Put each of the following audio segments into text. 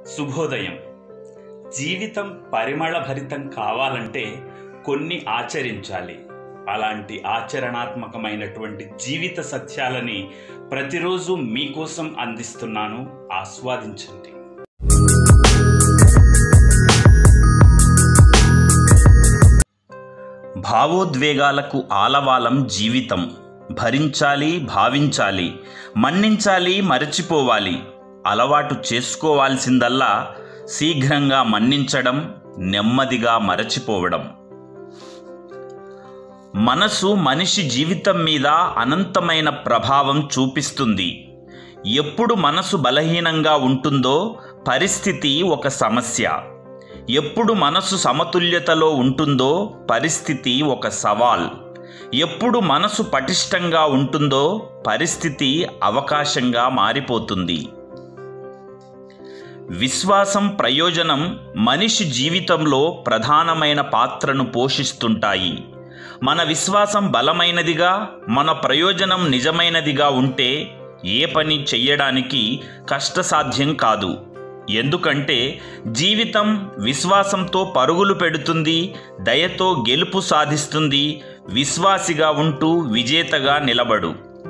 శుభోదయం జీవితం పరిమళభరితం కావాలంటే కొన్ని ఆచరించాలి అలాంటి ఆచరణాత్మకమైనటువంటి జీవిత సత్యాలని ప్రతిరోజు మీకోసం అందిస్తున్నాను ఆస్వాదించండి భావోద్వేగాలకు ఆలవాలం జీవితం భరించాలి భావించాలి మన్నించాలి మరచిపోవాలి అలవాటు చేసుకోవాల్సిందల్లా శీఘ్రంగా మన్నించడం నెమ్మదిగా మరచిపోవడం మనసు మనిషి జీవితం మీద అనంతమైన ప్రభావం చూపిస్తుంది ఎప్పుడు మనసు బలహీనంగా ఉంటుందో పరిస్థితి ఒక సమస్య ఎప్పుడు మనసు సమతుల్యతలో ఉంటుందో పరిస్థితి ఒక సవాల్ ఎప్పుడు మనసు పటిష్టంగా ఉంటుందో పరిస్థితి అవకాశంగా మారిపోతుంది విశ్వాసం ప్రయోజనం మనిషి జీవితంలో ప్రధానమైన పాత్రను పోషిస్తుంటాయి మన విశ్వాసం బలమైనదిగా మన ప్రయోజనం నిజమైనదిగా ఉంటే ఏ పని చెయ్యడానికి కష్టసాధ్యం కాదు ఎందుకంటే జీవితం విశ్వాసంతో పరుగులు పెడుతుంది దయతో గెలుపు సాధిస్తుంది విశ్వాసిగా ఉంటూ విజేతగా నిలబడు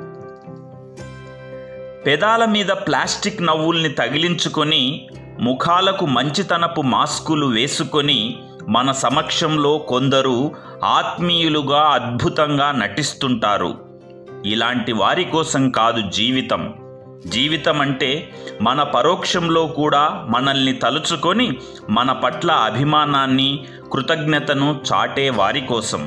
పెదాల మీద ప్లాస్టిక్ నవ్వుల్ని తగిలించుకొని ముఖాలకు మంచితనపు మాస్కులు వేసుకొని మన సమక్షంలో కొందరు ఆత్మీయులుగా అద్భుతంగా నటిస్తుంటారు ఇలాంటి వారి కోసం కాదు జీవితం జీవితం అంటే మన పరోక్షంలో కూడా మనల్ని తలుచుకొని మన పట్ల అభిమానాన్ని కృతజ్ఞతను చాటే వారి కోసం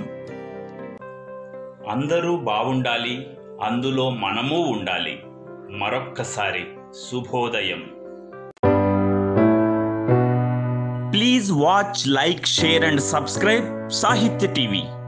అందరూ బాగుండాలి అందులో మనము ఉండాలి మరొక్కసారి శుభోదయం please watch like share and subscribe Sahitya TV